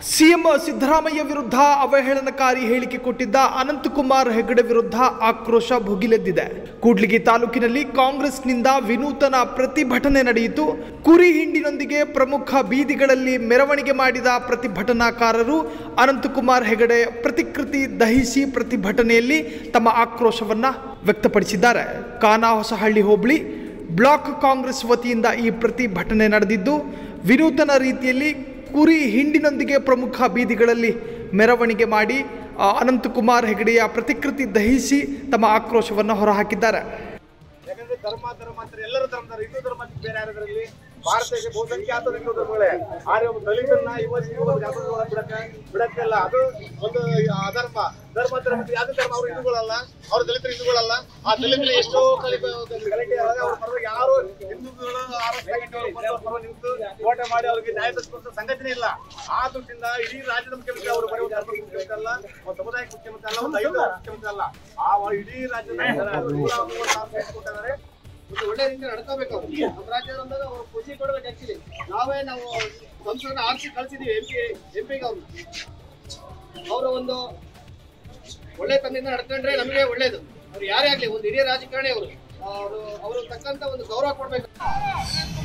CM Siddaramaiah ವಿರುದ್ಧ ಅವಹೇಳನಕಾರಿ ಹೇಳಿಕೆ ಕೊಟ್ಟಿದ್ದ ಅನಂತಕುಮಾರ್ ಹೆಗಡೆ ವಿರುದ್ಧ ಆಕ್ರೋಶ ಭುಗಿಲೆದ್ದಿದೆ ಕೂಡ್ಲಿಗಿ ತಾಲೂಕಿನಲ್ಲಿ ಕಾಂಗ್ರೆಸ್ನಿಂದ ವಿನೂತನ ಪ್ರತಿಭಟನೆ ನಡೆಯಿತು ಕುರಿ ಹಿಂಡಿನೊಂದಿಗೆ ಪ್ರಮುಖ ಬೀದಿಗಳಲ್ಲಿ ಮೆರವಣಿಗೆ ಮಾಡಿದ ಪ್ರತಿಭಟನಾಕಾರರು ಅನಂತಕುಮಾರ್ ಹೆಗಡೆ ಪ್ರತಿಕೃತಿ ದಹಿಸಿ ಪ್ರತಿಭಟನೆಯಲ್ಲಿ ತಮ್ಮ ಆಕ್ರೋಶವನ್ನ ವ್ಯಕ್ತಪಡಿಸಿದ್ದಾರೆ ಕಾನಾಹೊಸಹಳ್ಳಿ ಹೋಬಳಿ ಬ್ಲಾಕ್ ಕಾಂಗ್ರೆಸ್ ವತಿಯಿಂದ ಈ ಪ್ರತಿಭಟನೆ ನಡೆದಿದ್ದು ವಿನೂತನ ರೀತಿಯಲ್ಲಿ ಕುರಿ ಹಿಂಡಿನೊಂದಿಗೆ ಪ್ರಮುಖ ಬೀದಿಗಳಲ್ಲಿ ಮೆರವಣಿಗೆ ಮಾಡಿ ಆ, ಅನಂತಕುಮಾರ್ ಹೆಗಡೆಯ ಪ್ರತಿಕೃತಿ ದಹಿಸಿ ತಮ್ಮ ಆಕ್ರೋಶವನ್ನು ಹೊರಹಾಕಿದ್ದಾರೆ ಯಾಕಂದ್ರೆ ಧರ್ಮ ಧರ್ಮ ಅಂತಾರೆ ಎಲ್ಲರೂ ಧರ್ಮದವರು ಹಿಂದೂ ಧರ್ಮ ಅಂತ ಬೇರೆ ಯಾರದ್ರಲ್ಲಿ ಭಾರತ ದೇಶ ಬಹುಸಂಖ್ಯಾತ ಹಿಂದೂ ಧರ್ಮಗಳೇ ಆದ್ರೆ ಒಬ್ಬ ದಲಿತರನ್ನ ಇವತ್ತಿಗೂ ಒಂದು ಯಾವ್ದೋ ಒಳಗೆ ಬಿಡಕ್ಕೆ ಬಿಡಕ್ಕೆಲ್ಲ ಅದು ಒಂದು ಅಧರ್ಮ ಧರ್ಮ ಧರ್ಮ ಯಾವ್ದು ಧರ್ಮ ಅವ್ರು ಹಿಂದೂಗಳಲ್ಲ ಅವ್ರು ದಲಿತರು ಹಿಂದೂಗಳಲ್ಲ ಆ ದಲಿತರು ಎಷ್ಟೋ ಕಲಿ- ಗಲಾಟೆ ಆದಾಗ ಅವ್ರ ಪರವಾಗಿ ಯಾರು ಹಿಂದೂಗಳು ಆರೋಗ್ಯ ಪರ ನಿಂತು ಹೋರಾಟ ಮಾಡಿ ಅವ್ರಿಗೆ ನ್ಯಾಯ ತರಿಸುವಂತ ಸಂಘಟನೆ ಇಲ್ಲ ಆ ದುಡ್ಡಿಂದ ಇಡೀ ರಾಜ್ಯದ ಮುಖ್ಯಮಂತ್ರಿ ಅವರು ಬರೀ ಒಂದು ಧರ್ಮದ ಮುಖ್ಯಮಂತ್ರಿ ಅಲ್ಲ ಒಂದು ಸಮುದಾಯಕ್ಕೆ ಮುಖ್ಯಮಂತ್ರಿ ಅಲ್ಲ ಒಂದು ಐದು ಮುಖ್ಯಮಂತ್ರಿ ಅಲ್ಲ ಆ ಇಡೀ ರಾಜ್ಯದ ನೂರ ಮೂವತ್ತು ಸಾವಿರ ಸೀಟ್ ಕೊಟ್ಟಿದ್ದಾರೆ ಒಂದು ಒಳ್ಳೆ ರೀತಿ ನಡ್ಕೋಬೇಕು ಅವ್ರು. ನಮ್ಮ ರಾಜ್ಯದ ಅಂದಾಗ ಅವ್ರು ಖುಷಿ ಕೊಡ್ಬೇಕು ಆಕ್ಚುಲಿ ನಾವೇ ನಾವು ಸಂಸದನ್ನ ಆರಿಸಿ ಕಳ್ಸಿದೀವಿ ಎಂ ಪಿ ಎಂ ಪಿಗೆ ಅವ್ರು ಅವರ ಒಂದು ಒಳ್ಳೆ ತನದಿಂದ ನಡ್ಕೊಂಡ್ರೆ ನಮಗೆ ಒಳ್ಳೇದು ಅವ್ರು ಯಾರೇ ಆಗ್ಲಿ ಒಂದು ಹಿರಿಯ ರಾಜಕಾರಣಿ ಅವರು ಅವರು ಅವರು ತಕ್ಕಂತ ಒಂದು ಗೌರವ ಕೊಡ್ಬೇಕು